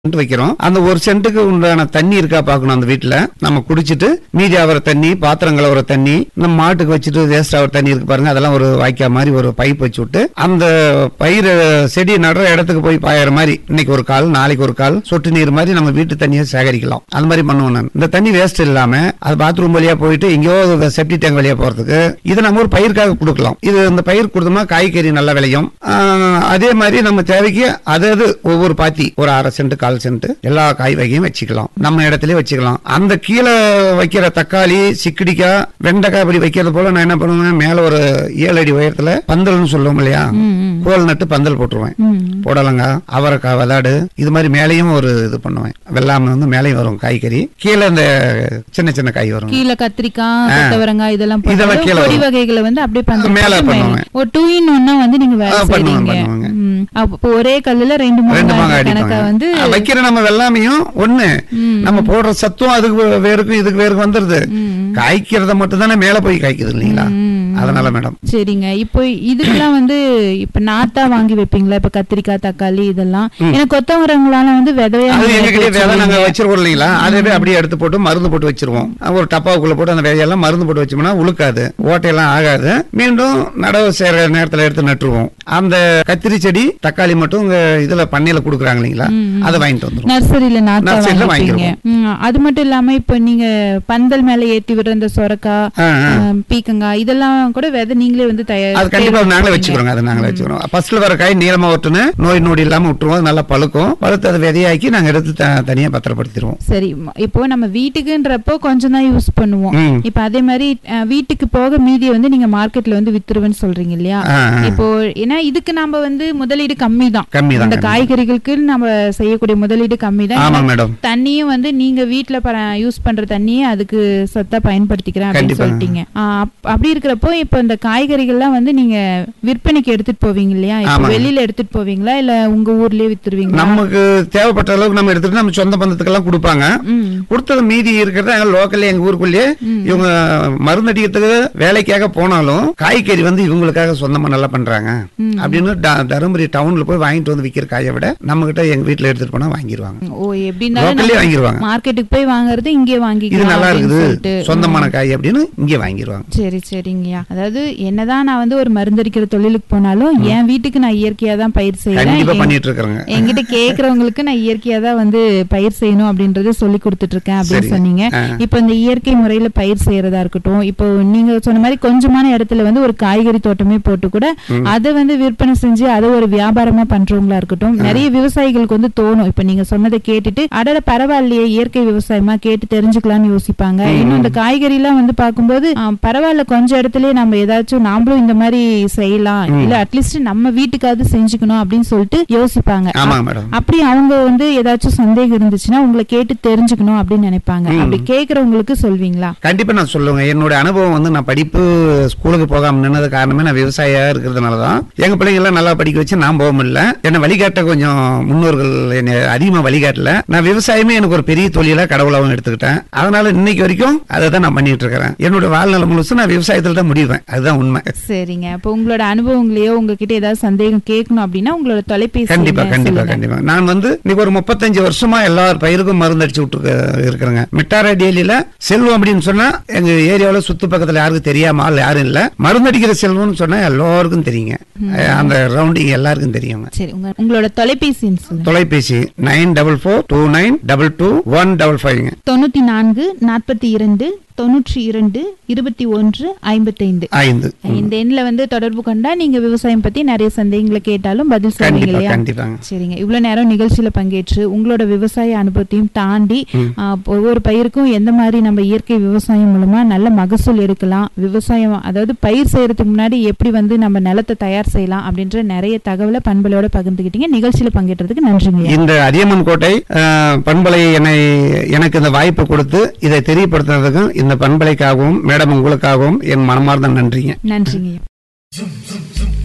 Send வைக்கிறோம் அந்த ஒரு சென்ட்டுக்கு உண்டான தண்ணி இருக்கா பார்க்கணும் அந்த வீட்டுல நம்ம குடிச்சிட்டு மீதி ஆகிற தண்ணி பாத்திரம் கழுவுற தண்ணி நம்ம மாட்டுக்கு வச்சுட்டு வேஸ்ட் ஆகிற தண்ணி இருக்கு பாருங்க அதெல்லாம் ஒரு வாய்க்கா மாதிரி ஒரு பைப் வச்சு விட்டு அந்த பயிர் செடி நடுற இடத்துக்கு போய் பாயற மாதிரி இன்னைக்கு ஒரு கால் நாளைக்கு ஒரு கால் சொட்டு நீர் மாதிரி நம்ம வீட்டு தண்ணியை சேகரிக்கலாம் அந்த மாதிரி பண்ணுவோம் நான் இந்த தண்ணி வேஸ்ட் இல்லாம அது பாத்ரூம் வழியா போயிட்டு எங்கேயோ செப்டி டேங்க் வழியா போறதுக்கு இது நம்ம ஒரு பயிருக்காக கொடுக்கலாம் இது இந்த பயிர் கொடுத்தோம்னா காய்கறி நல்லா விளையும் ஆஹ், அதே மாதிரி நம்ம தேவைக்கு அதாவது ஒவ்வொரு பாத்தி ஒரு அரை சென்ட் கால் சென்ட் எல்லா காய் வகையும் வச்சுக்கலாம் நம்ம இடத்துல வச்சுக்கலாம் அந்த கீழே வைக்கிற தக்காளி சிக்கடிக்காய் வெண்டைக்காய் இப்படி வைக்கிறது போல நான் என்ன பண்ணுவேன் மேல ஒரு ஏழு அடி உயரத்துல பந்தல்னு சொல்லுவோம் இல்லையா கோல் நட்டு பந்தல் போட்டுருவேன் புடலங்க அவரைக்காய் விளாடு இது மாதிரி மேலேயும் ஒரு இது பண்ணுவேன் வெள்ளாமை வந்து மேலேயும் வரும் காய்கறி கீழே இந்த சின்ன சின்ன காய் வரும் கீழே கத்திரிக்காய் கொத்தவரங்காய் இதெல்லாம் இதெல்லாம் போட்டு கீழே கொடி வரும். வகைகளை வந்து அப்படியே பந்தல் மேல போட்டு மேல. பண்ணுவேன். ஒரு டூ இன் ஒன்னா வந்து நீங்க வேலை ஆ, பண்ணுவேன், செய்றீங்க பண்ணுவேங்க. ம். அப்போ ஒரே கல்லுல ரெண்டு ரெண்டு மாங்காய் மாங்காய் கணக்கா அடிப்பாங்க வந்து ஆ, வைக்கிற நம்ம வெள்ளாமையும் ஒண்ணு நம்ம போடுற சத்தும் அதுக்கு வேருக்கும் இதுக்கு வேருக்கு வந்துருது காய்க்கிறத மட்டும் தானே மேல போய் காய்க்குது இல்லைங்களா அதனால மேடம் சரிங்க இப்போ இதுக்கெல்லாம் வந்து இப்ப நாத்தா வாங்கி வைப்பீங்களா இப்ப கத்திரிக்காய் தக்காளி இதெல்லாம் ஏன்னா கொத்தவரங்களால வந்து விதையா அது நீங்க எங்க கிட்டே எடுத்து விதை நாங்க வச்சிருவீங்க. வச்சிருக்கோம் இல்லைங்களா அதவே அப்படியே எடுத்து போட்டு மருந்து போட்டு வச்சிருவோம் ஒரு டப்பாவுக்குள்ள போட்டு அந்த விதையெல்லாம் மருந்து போட்டு வச்சோம்னா உழுக்காது ஓட்டையெல்லாம் ஆகாது மீண்டும் நடவு செய்யற நேரத்துல எடுத்து நட்டுருவோம் அந்த கத்திரி செடி தக்காளி மட்டும் உங்க இதுல பண்ணையில குடுக்குறாங்க இல்லைங்களா அதை வாங்கிட்டு வந்துரும் நர்சரியில நாத்தா நர்சரியில வாங்கிப்பீங்க ம், அது மட்டும் இல்லாம இப்ப நீங்க பந்தல் மேல ஏத்தி விடுற இந்த சொரக்காய் ஆ, ஆ. ஆம், பீக்கங்காய் இதெல்லாம் கூட விதை நீங்களே வந்து தயார் அது கண்டிப்பா நாங்களே வச்சுக்கிறோங்க அதை நாங்களே வச்சுக்கிறோம் ஃபர்ஸ்ட்ல வர காய் நீளமா ஒட்டுன்னு நோய் நொடி இல்லாம விட்டுருவோம் அது நல்லா பழுக்கும் பழுத்து அதை விதையாக்கி நாங்க எடுத்து த- தனியா பத்திரப்படுத்திடுவோம் சரி ம- இப்போ நம்ம வீட்டுக்குன்றப்போ கொஞ்சம் தான் யூஸ் பண்ணுவோம் ம். இப்ப அதே மாதிரி அஹ், வீட்டுக்கு போக மீதியை வந்து நீங்க மார்க்கெட்ல வந்து வித்துருவேன்னு சொல்றீங்க இல்லையா ஆ, ஆ. இப்போ ஏன்னா இதுக்கு நாம வந்து முதலீடு கம்மி தான் கம்மி தான் இந்த காய்கறிகளுக்கு நம்ம செய்யக்கூடிய முதலீடு கம்மி தான் ஆமா மேடம் தண்ணியும் வந்து நீங்க வீட்ல யூஸ் பண்ற தண்ணியே அதுக்கு சத்தா பயன்படுத்திக்கிறேன் அப்படின்னு கண்டிப்பா. சொல்லிட்டீங்க ஆ, அப்- அப்படி இருக்கிறப்போ இப்போ இந்த காய்கறிகள்லாம் வந்து நீங்க விற்பனைக்கு எடுத்துட்டு போவீங்க இல்லையா இப்போ ஆமாங்க. வெளியில எடுத்துட்டு போவீங்களா இல்ல உங்க ஊர்லயே வித்துருவீங்களா நமக்கு தேவைப்பட்ட அளவுக்கு நம்ம எடுத்துட்டு நம்ம சொந்த பந்தத்துக்கெல்லாம் கொடுப்பாங்க ம் கொடுத்தது மீதி இருக்கிறத எங்க லோக்கல்ல எங்க ஊருக்குள்ளேயே இவங்க மருந்து அடிக்கிறதுக்கு வேலைக்காக போனாலும் காய்கறி வந்து இவங்களுக்காக சொந்தமா நல்லா பண்றாங்க அப்படின்னு ட- தருமபுரி டவுன்ல போய் வாங்கிட்டு வந்து விக்கிற காயை விட நம்ம கிட்ட எங்க வீட்டுல எடுத்துட்டு போனா வாங்கிடுவாங்க ஓ எப்படி இருந்தாலும் லோக்கல்லே நம்ம வாங்கிடுவாங்க மார்க்கெட்டுக்கு போய் வாங்குறது இங்கே இது வாங்கிக்கலாம் நல்லா அப்படின்னு இருக்குது சொல்லிட்டு சொந்தமான காய் அப்படின்னு இங்கே வாங்கிடுவாங்க சரி சரிங்கய்யா அதாவது என்னதான் நான் வந்து ஒரு மருந்தடிக்கிற தொழிலுக்கு போனாலும் என் வீட்டுக்கு நான் இயற்கையா தான் பயிர் கண்டிப்பா செய்யறேன் பண்ணிட்டு இருக்கிறாங்க என்கிட்ட கேக்குறவங்களுக்கு நான் இயற்கையா தான் வந்து பயிர் செய்யணும் அப்படின்றத சொல்லி கொடுத்துட்டு இருக்கேன் அப்படின்னு சரி. சொன்னீங்க ஆ. இப்போ இந்த இயற்கை முறையில பயிர் செய்யறதா இருக்கட்டும் இப்போ நீங்க சொன்ன மாதிரி கொஞ்சமான இடத்துல வந்து ஒரு காய்கறி தோட்டமே போட்டு கூட அதை வந்து விற்பனை செஞ்சு அதை ஒரு வியாபாரமா பண்றவங்களா இருக்கட்டும் நிறைய விவசாயிகளுக்கு வந்து தோணும் இப்ப நீங்க சொன்னதை கேட்டுட்டு அடட பரவாயில்லையே இயற்கை விவசாயமா கேட்டு தெரிஞ்சுக்கலாம்னு யோசிப்பாங்க இன்னும் இந்த காய்கறி எல்லாம் வந்து பார்க்கும்போது ஆ, பரவாயில்ல கொஞ்ச இடத்துலயே நம்ம ஏதாச்சும் நாமளும் இந்த மாதிரி செய்யலாம் இல்ல அட்லீஸ்ட் நம்ம வீட்டுக்காவது செஞ்சுக்கணும் அப்படின்னு சொல்லிட்டு யோசிப்பாங்க ஆமாங்க மேடம் அப்படி அவங்க வந்து ஏதாச்சும் சந்தேகம் இருந்துச்சுன்னா உங்களை கேட்டு தெரிஞ்சுக்கணும் அப்படின்னு நினைப்பாங்க அப்படி கேக்குறவங்களுக்கு சொல்வீங்களா கண்டிப்பா நான் சொல்லுவேங்க என்னோட அனுபவம் வந்து நான் படிப்பு ஸ்கூலுக்கு போகாம நின்னது காரணமே நான் விவசாயியா இருக்கிறதுனால தான் எங்க பிள்ளைங்க எல்லாம் நல்லா படிக்க வச்சு நான் போக முடியல என்ன வழிகாட்ட கொஞ்சம் முன்னோர்கள் என்னை அதிகமா வழிகாட்டல நான் விவசாயமே எனக்கு ஒரு பெரிய தொழிலா கடவுளாவும் எடுத்துக்கிட்டேன் அதனால இன்னைக்கு வரைக்கும் அதை தான் நான் பண்ணிட்டு இருக்கிறேன் என்னோட வாழ்நாள் முழுசும் நான் விவசாயத்துல தான் முடிவேன் அதுதான் உண்மை சரிங்க அப்போ உங்களோட அனுபவங்களையோ உங்ககிட்ட ஏதாவது சந்தேகம் கேட்கணும் அப்படின்னா உங்களோட தொலைபேசி கண்டிப்பா எண்ணை கண்டிப்பா சொல்லுங்க. கண்டிப்பா நான் வந்து இன்னைக்கு ஒரு முப்பத்தஞ்சு வருஷமா எல்லா பயிருக்கும் மருந்து அடிச்சு விட்டு இருக்கிறேங்க மிட்டாரா டெய்லியில செல்வம் அப்படின்னு சொன்னா எங்க ஏரியாவுல சுத்து பக்கத்துல யாருக்கும் தெரியாம ஆள் யாரும் இல்ல மருந்து அடிக்கிற செல்வம்னு சொன்னா எல்லாருக்கும் தெரியுங்க அஹ் அந்த ரவுண்டிங் எல்லாருக்கும் தெரியுங்க சரி உங்க உங்களோட தொலைபேசி எண் சொல்லுங்க தொலைபேசி nine double four two nine double two one double ஃபைவ்ங்க தொண்ணூத்தி நான்கு நாற்பத்தி இரண்டு தொண்ணூற்றி இரண்டு இருபத்தி ஒன்று ஐம்பத்தைந்து ஐந்து இந்த எண்ணில் வந்து தொடர்பு கொண்டா நீங்க விவசாயம் பத்தி நிறைய சந்தேகங்களை கேட்டாலும் பதில் சொல்வீங்க கண்டிப்பா இல்லையா கண்டிப்பாங்க சரிங்க இவ்வளவு நேரம் நிகழ்ச்சியில பங்கேற்று உங்களோட விவசாய அனுபவத்தையும் தாண்டி ஆ, ஒவ்வொரு பயிருக்கும் எந்த மாதிரி நம்ம இயற்கை விவசாயம் மூலமா நல்ல மகசூல் எடுக்கலாம் விவசாயம் அதாவது பயிர் செய்யறதுக்கு முன்னாடி எப்படி வந்து நம்ம நிலத்தை தயார் செய்யலாம் அப்படின்ற நிறைய தகவலை பண்பலையோட பகிர்ந்துக்கிட்டீங்க நிகழ்ச்சியில பங்கேற்றதுக்கு நன்றிங்க இந்த அதியமன் கோட்டை அஹ், பண்பலை என்னை எனக்கு இந்த வாய்ப்பு கொடுத்து இதை தெரியப்படுத்துறதுக்கும் இந்த பண்பலைக்காகவும் மேடம் உங்களுக்காகவும் என் மனமார்ந்த நன்றிங்க நன்றிங்க